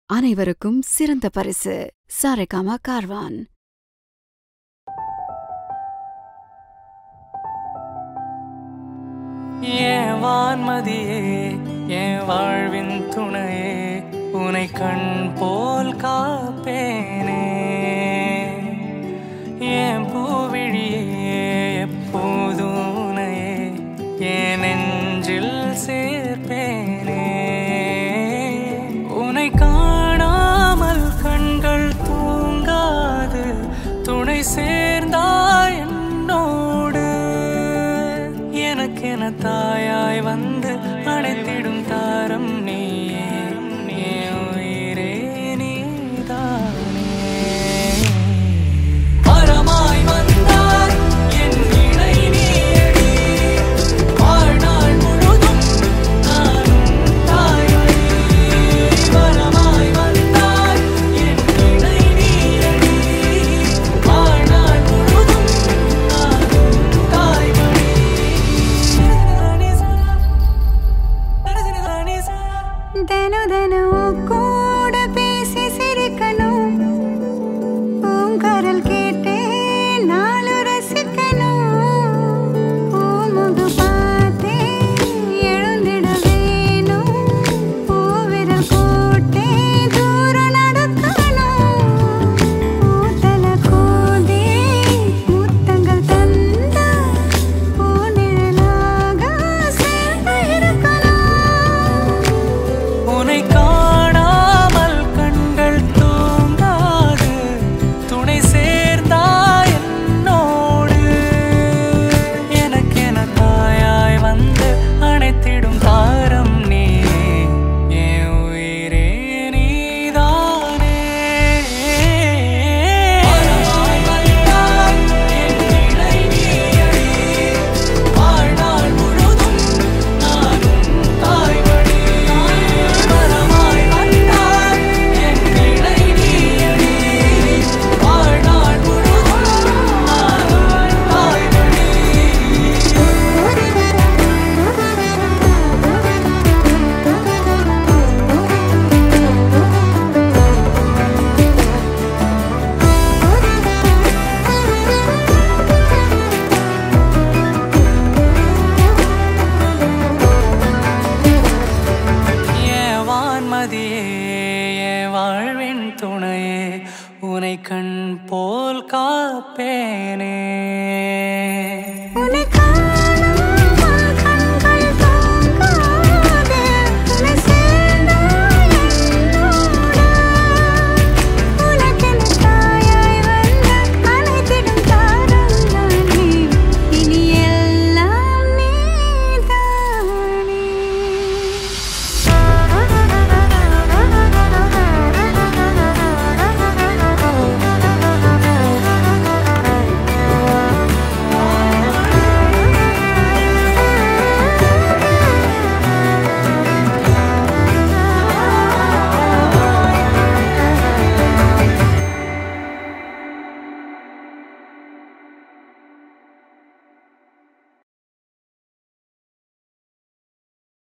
அனைவருக்கும் சிறந்த பரிசு சாரேகாமா கார்வான் ஏன் வான்மதியே என் வாழ்வின் துணையே உனை கண் போல் காப்பேனே என் பூவிழியே எப்போதும் உனையே என் நெஞ்சில் சேர்ப்பேனே உனை காணாமல் கண்கள் தூங்காது துணை சேர்ந்தாய் என்னோடு எனக்கென தாயாய் வந்து அணைத்திடும் தாரம் நீயே என் உயிரே நீதானே வரமாய் வந்தாய் என் இணை நீயடி வாழ்நாள் முழுதும் நானும் தாயடி வரமாய் வந்தாய் என் இணை நீயடி வாழ்நாள் முழுதும் நானும் தாய்மடி தினம் தினம் கூட பேசி சிரிக்கணும் பூங்கரல் கேட்டே நாளு ரசிக்கணும் பூமுக பார்த்தே எழுந்திட வேணும் பூவிரல் போட்டே தூரம் நடக்கணும் பூத்தல கோதே முத்தங்கள் தந்தா பூநிழலாக சேர்ந்து இருக்கணும் உனை காணாமல் கண்கள் தூங்காது துணை சேர்ந்தாய் என்னோடு எனக்கென தாயாய் வந்து அணைத்திடும் தாரம் நீ என் உயிரே நீதானே வரமாய் வந்தாய் என் இணை நீயடி வாழ்நாள் முழுதும் நானும் தாய்மடி வரமாய் வந்தாய் என் இணை நீயடி வாழ்நாள் முழுதும் நானும் தாய்மடி என் வான்மதியே என் வாழ்வின் துணையே உனை கண் போல் காப்பேனே